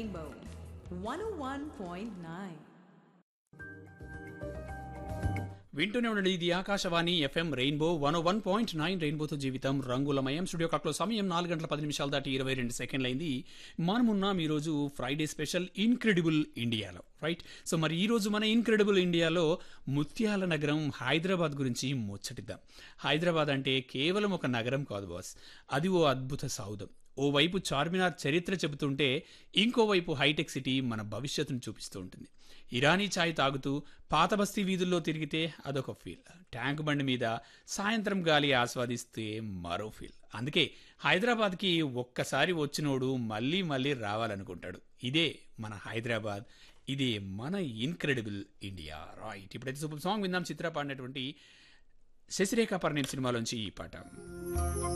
Rainbow 101.9. వింటూనే ఉండండి ఇది Akashvani FM Rainbow one one point nine రెయిన్బోతో జీవితం రంగులమయం స్టూడియో క్లాక్లో సమయం నాలుగు గంటల పది నిమిషాలు దాటి ఇరవై రెండు సెకండ్లు అయింది మనమున్నాం ఈరోజు ఫ్రైడే స్పెషల్ ఇన్క్రెడిబుల్ ఇండియాలో రైట్ సో మరి ఈ రోజు మన ఇన్క్రెడిబుల్ ఇండియాలో ముత్యాల నగరం హైదరాబాద్ గురించి ముచ్చటిద్దాం హైదరాబాద్ అంటే కేవలం ఒక నగరం కాదు బాస్ అది ఓ అద్భుత సౌధం ఓవైపు చార్మినార్ చరిత్ర చెబుతుంటే ఇంకోవైపు హైటెక్ సిటీ మన భవిష్యత్తును చూపిస్తూ ఉంటుంది ఇరానీ ఛాయ్ తాగుతూ పాత బస్తీ వీధుల్లో తిరిగితే అదొక ఫీల్ ట్యాంక్ బండి మీద సాయంత్రం గాలి ఆస్వాదిస్తే మరో ఫీల్ అందుకే హైదరాబాద్కి ఒక్కసారి వచ్చినోడు మళ్ళీ మళ్ళీ రావాలనుకుంటాడు ఇదే మన హైదరాబాద్ ఇదే మన ఇన్క్రెడిబుల్ ఇండియా రైట్ ఇప్పుడైతే సూపర్ సాంగ్ విందాం చిత్ర పాడినటువంటి శశిరేఖ పర్ణీం సినిమాలోంచి ఈ పాట